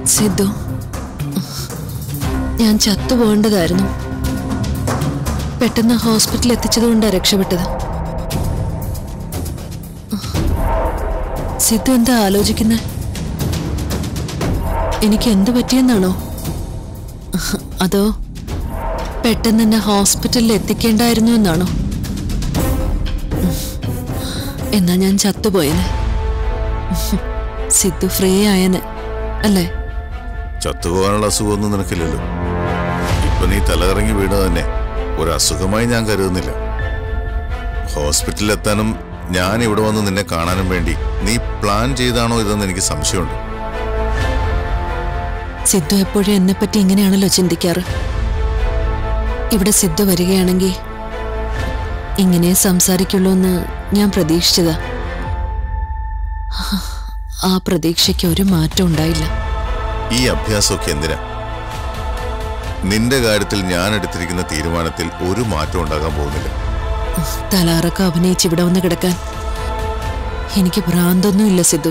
സിദ്ധു ഞാൻ ചത്തുപോകേണ്ടതായിരുന്നു പെട്ടെന്ന് ഹോസ്പിറ്റലിൽ എത്തിച്ചതുകൊണ്ടാണ് രക്ഷപ്പെട്ടത് സിദ്ധു എന്താ ആലോചിക്കുന്നത് എനിക്ക് എന്ത് പറ്റിയെന്നാണോ അതോ പെട്ടെന്ന് എന്നെ ഹോസ്പിറ്റലിൽ എത്തിക്കേണ്ടായിരുന്നു എന്നാണോ എന്നാ ഞാൻ ചത്തുപോയനെ സിദ്ധു ഫ്രീ ആയനെ അല്ലേ ചത്തുപോകാനുള്ള അസുഖമൊന്നും നിനക്കില്ലല്ലോ ഇപ്പൊ നീ തലകറങ്ങി വീണത് തന്നെ ഒരു അസുഖമായി ഞാൻ കരുതുന്നില്ല ഹോസ്പിറ്റലിൽ എത്താനും ഞാൻ ഇവിടെ വന്ന് നിന്നെ കാണാനും വേണ്ടി നീ പ്ലാൻ ചെയ്താണോ ഇതെന്ന് എനിക്ക് സംശയമുണ്ട് സിദ്ധു എപ്പോഴും എന്നെപ്പറ്റി ഇങ്ങനെയാണല്ലോ ചിന്തിക്കാറ് ഇവിടെ സിദ്ധു വരികയാണെങ്കിൽ ഇങ്ങനെ സംസാരിക്കുള്ളൂ എന്ന് ഞാൻ പ്രതീക്ഷിച്ചതാ ആ പ്രതീക്ഷയ്ക്ക് ഒരു മാറ്റം ഉണ്ടായില്ല ഈ അഭ്യാസമൊക്കെ എന്തിനാ നിന്റെ കാര്യത്തിൽ ഞാൻ എടുത്തിരിക്കുന്ന തീരുമാനത്തിൽ ഒരു മാറ്റം ഉണ്ടാകാൻ പോകുന്നില്ല തലാറൊക്കെ അഭിനയിച്ച് ഇവിടെ വന്ന് കിടക്കാൻ എനിക്ക് ഭ്രാന്തൊന്നും ഇല്ല സിദ്ധു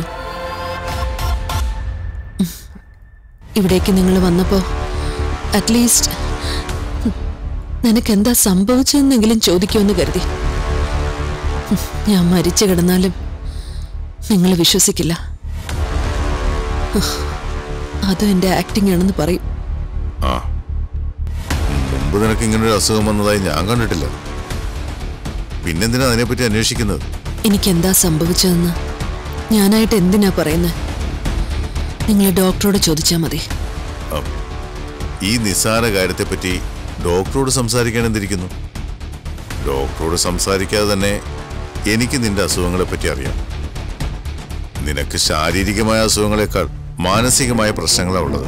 ഉം. ഇവിടേക്ക് നിങ്ങൾ വന്നപ്പോ അറ്റ്ലീസ്റ്റ് നിനക്ക് എന്താ സംഭവിച്ചതെന്നെങ്കിലും ചോദിക്കുമെന്ന് കരുതി ഉം. ഞാൻ മരിച്ചു കിടന്നാലും നിങ്ങൾ വിശ്വസിക്കില്ല ഉം. അതും എൻ്റെ ആക്ടിംഗ് ആണെന്ന് പറയും ആ മുമ്പ് നിനക്ക് ഇങ്ങനെ ഒരു അസുഖം വന്നതായി ഞാൻ കണ്ടിട്ടില്ല പിന്നെന്തിനാ അതിനെപ്പറ്റി അന്വേഷിക്കുന്നത് എനിക്ക് എന്താ സംഭവിച്ചതെന്ന് ഞാനായിട്ട് എന്തിനാ പറയുന്നത് നിങ്ങൾ ഡോക്ടറോട് ചോദിച്ചാൽ മതി അം, ഈ നിസ്സാര കാര്യത്തെപ്പറ്റി ഡോക്ടറോട് സംസാരിക്കാൻ എന്തിരിക്കുന്നു ഡോക്ടറോട് സംസാരിക്കാതെ തന്നെ എനിക്ക് നിന്റെ അസുഖങ്ങളെ പറ്റി അറിയാം നിനക്ക് ശാരീരികമായ അസുഖങ്ങളെക്കാൾ മാനസികമായ പ്രശ്നങ്ങളാണ് ഉള്ളത്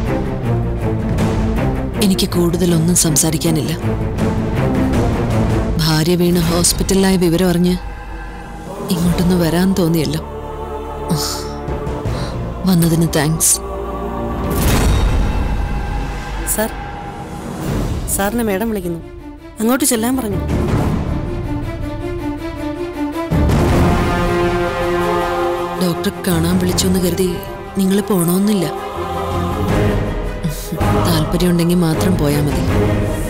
എനിക്ക് കൂടുതലൊന്നും സംസാരിക്കാനില്ല ഭാര്യ വീണ് ഹോസ്പിറ്റലിലായ വിവരം അറിഞ്ഞ് ഇങ്ങോട്ടൊന്ന് വരാൻ തോന്നിയല്ലോ വന്നതിന് താങ്ക്സ് സാർ സാറിനെ മേഡം വിളിക്കുന്നു അങ്ങോട്ട് ചെല്ലാൻ പറഞ്ഞു ഡോക്ടറെ കാണാൻ വിളിച്ചു എന്ന് കരുതി നിങ്ങൾ പോണമെന്നില്ല താല്പര്യമുണ്ടെങ്കിൽ മാത്രം പോയാൽ മതി